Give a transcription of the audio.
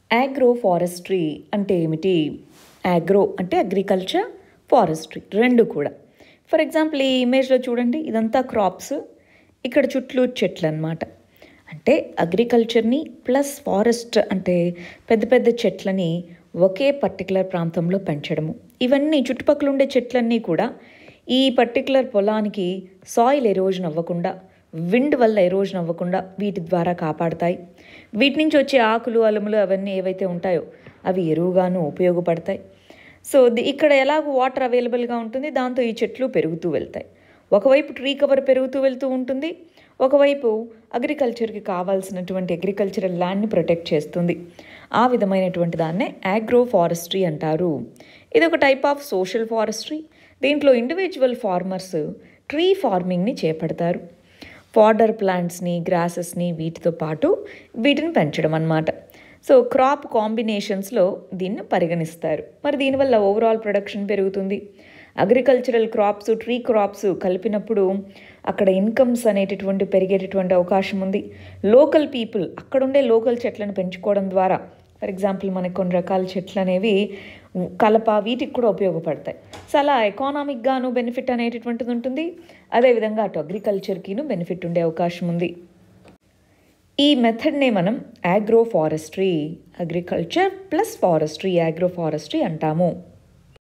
agro forestry అంటే ఏమిటి agro అంటే అగ్రికల్చర్ ఫారెస్ట్రీ రెండు కూడా ఫర్ ఎగ్జాంపుల్ ఈ ఇమేజ్లో చూడండి ఇదంతా క్రాప్స్ ఇక్కడ చుట్టూ చెట్లు అనమాట అంటే అగ్రికల్చర్ని ప్లస్ ఫారెస్ట్ అంటే పెద్ద పెద్ద చెట్లని ఒకే పర్టికులర్ ప్రాంతంలో పెంచడము ఇవన్నీ చుట్టుపక్కల ఉండే చెట్లన్నీ కూడా ఈ పర్టికులర్ పొలానికి సాయిల్ ఎరోజన్ అవ్వకుండా విండ్ వల్ల ఎరోజన్ అవ్వకుండా వీటి ద్వారా కాపాడతాయి వీటి నుంచి వచ్చే ఆకులు అలములు అవన్నీ ఏవైతే ఉంటాయో అవి ఎరువుగాను ఉపయోగపడతాయి సో ది- ఇక్కడ ఎలాగో వాటర్ అవైలబుల్గా ఉంటుంది దాంతో ఈ చెట్లు పెరుగుతూ వెళ్తాయి ఒకవైపు ట్రీ కవర్ పెరుగుతూ వెళ్తూ ఉంటుంది ఒకవైపు అగ్రికల్చర్కి కావాల్సినటువంటి అగ్రికల్చరల్ ల్యాండ్ని ప్రొటెక్ట్ చేస్తుంది ఆ విధమైనటువంటి దాన్నే ఆగ్రో ఫారెస్ట్రీ అంటారు ఇది ఒక టైప్ ఆఫ్ సోషల్ ఫారెస్ట్రీ దీంట్లో ఇండివిజువల్ ఫార్మర్స్ ట్రీ ఫార్మింగ్ని చేపడతారు ఫాడర్ ప్లాంట్స్ని గ్రాసెస్ని వీటితో పాటు వీటిని పెంచడం అన్నమాట సో క్రాప్ కాంబినేషన్స్లో దీన్ని పరిగణిస్తారు మరి దీనివల్ల ఓవరాల్ ప్రొడక్షన్ పెరుగుతుంది అగ్రికల్చరల్ క్రాప్స్ ట్రీ క్రాప్స్ కలిపినప్పుడు అక్కడ ఇన్కమ్స్ అనేటటువంటి పెరిగేటటువంటి అవకాశం ఉంది లోకల్ పీపుల్ అక్కడుండే లోకల్ చెట్లను పెంచుకోవడం ద్వారా ఫర్ ఎగ్జాంపుల్ మనకి కొన్ని రకాల చెట్లు అనేవి కలప వీటికి కూడా ఉపయోగపడతాయి సో అలా ఎకానామిక్గాను బెనిఫిట్ అనేటటువంటిది ఉంటుంది అదేవిధంగా అటు అగ్రికల్చర్కిను బెనిఫిట్ ఉండే అవకాశం ఉంది ఈ మెథడ్నే మనం agro forestry agriculture plus forestry agro forestry అంటాము